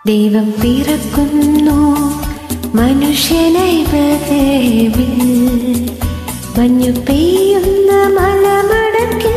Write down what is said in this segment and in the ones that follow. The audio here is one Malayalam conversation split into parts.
ദൈവം പിറക്കുന്നു മനുഷ്യനായി ബദേവിൽ മഞ്ഞു പെയ്യുന്ന മലമടക്കിൽ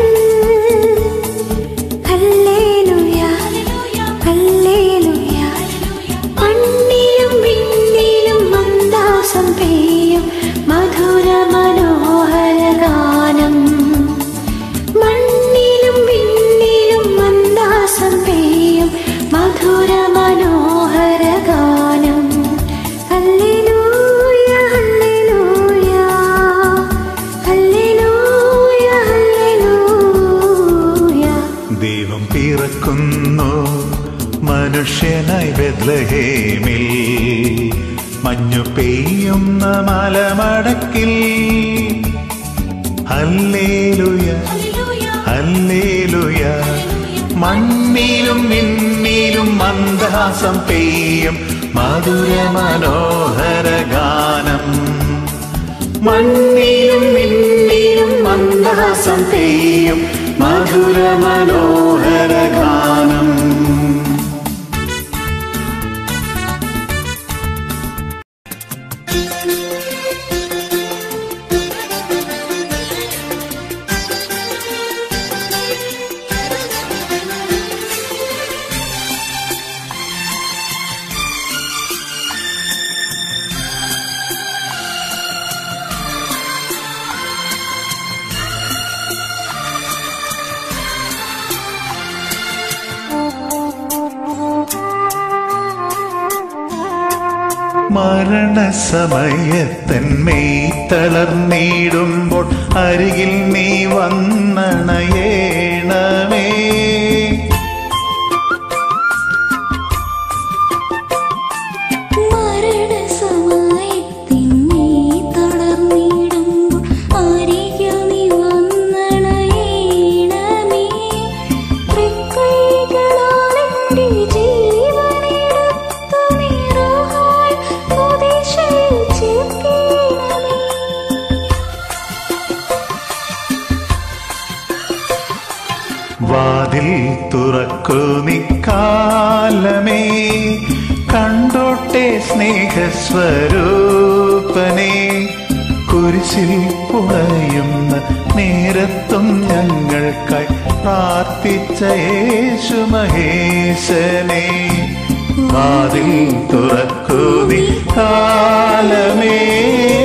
ഹല്ലേലൂയ ഹല്ലേലൂയ മണ്ണിലും വിണ്ണിലും മന്ദാസം പെയ്യും മധുര മനോഹര ഗാനം മണ്ണിലും വിണ്ണിലും മന്ദാസം പെയ്യും മധുര മനോഹര ഗാനം ഹല്ലേലൂയ ഹല്ലേലൂയ ഹല്ലേലൂയ ഹല്ലേലൂയ ദൈവം പിറക്കുന്നു മനുഷ്യനായി ബദ്ലഹേമിൽ മഞ്ഞു പെയ്യുന്ന മലമടക്കിൽ ഹല്ലേലുയ ഹല്ലേലുയ മണ്ണിലും മിന്നിലും മന്ദഹാസം പെയ്യും മധുര മനോഹര ഗാനം മണ്ണിലും മിന്നിലും മന്ദഹാസം പെയ്യും മധുര മനോഹര ഗാനം മരണസമയത്തന്മേ തളർന്നിടുമ്പോൾ അരികിൽ നീ വന്നണയേണമേ മരണസമയത്തിൻ നീ തളർന്നിടുമ്പോൾ അരികിൽ നീ വന്നണയേണമേ. തൃക്കൈകളാൽ എൻ്റെ ജീവനെടുത്തു നിറഹാൽ കുരിശിൽ ചേർക്കണമേ. വാതിൽ തുറക്കു നിക്കാലമേ കണ്ടോട്ടെ സ്നേഹസ്വരൂപനെ കുരിശിൽ പുളയുന്ന നേരത്തും ഞങ്ങൾക്കായി പ്രാർത്ഥിച്ച യേശു മഹേശനെ വാതിൽ തുറക്കു നിക്കാലമേ